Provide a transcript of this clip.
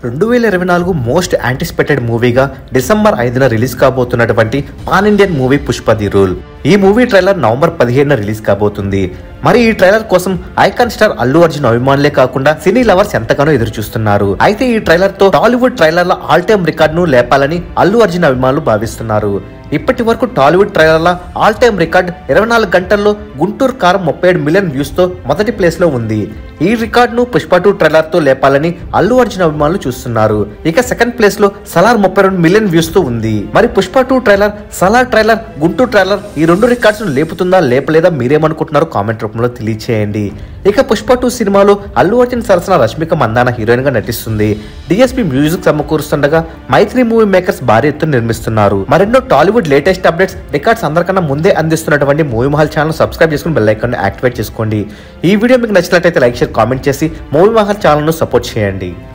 రెండు వేల ఇరవై నాలుగు మోస్ట్ యాంటిసిపేటెడ్ మూవీగా డిసెంబర్ ఐదున రిలీజ్ కాబోతున్నటువంటి pan Indian movie Pushpa the rule ఈ మూవీ ట్రైలర్ నవంబర్ పదిహేడున రిలీజ్ కాబోతుంది మరి ఈ ట్రైలర్ కోసం ఐకాన్ స్టార్ అల్లు అర్జున్ అభిమానులే కాకుండా సినీ లవర్స్ ఎంతగానో ఎదురు చూస్తున్నారు అయితే ఈ ట్రైలర్ తో టాలీవుడ్ ట్రైలర్ల ఆల్ టైమ్ రికార్డ్ ను లేపాలని అల్లు అర్జున్ అభిమానులు భావిస్తున్నారు ఇప్పటి వరకు టాలీవుడ్ ట్రైలర్ల ఆల్ టైమ్ రికార్డ్ ఇరవై నాలుగు గంటల్లో గుంటూరు కారం ముప్పై ఏడు మిలియన్ వ్యూస్ తో మొదటి ప్లేస్ లో ఉంది ఈ రికార్డ్ ను పుష్ప టూ ట్రైలర్ తో లేపాలని అల్లు అర్జున్ అభిమానులు చూస్తున్నారు ఇక సెకండ్ ప్లేస్ లో సలార్ ముప్పై రెండు మిలియన్ వ్యూస్ తో ఉంది మరి Pushpa two trailer Salaar trailer Guntur trailer ఈ రెండు రికార్డ్స్ ను లేపుతుందా లేపలేదా మీరేమనుకుంటున్నారో కామెంట్ రూపంలో తెలియచేయండి ఇక పుష్ప టూ సినిమాలో అల్లు అర్జున్ సరసన రష్మిక మందాన హీరోయిన్ గా నటిస్తుంది డిఎస్పీ మ్యూజిక్ సమకూరుస్తుండగా మైత్రి మూవీ మేకర్స్ భారీ ఎత్తున నిర్మిస్తున్నారు మరెన్నో టాలీవుడ్ లేటెస్ట్ అప్డేట్స్ రికార్డ్స్ అందరికన్నా ముందే అందిస్తున్నటువంటి మూవీ మహల్ ఛానల్ సబ్స్క్రైబ్ చేసుకుని బెల్ ఐకాన్ యాక్టివేట్ చేసుకోండి ఈ వీడియో మీకు నచ్చినట్లయితే లైక్ షేర్ కామెంట్ చేసి మూవీ మహల్ ఛానల్ ను సపోర్ట్ చేయండి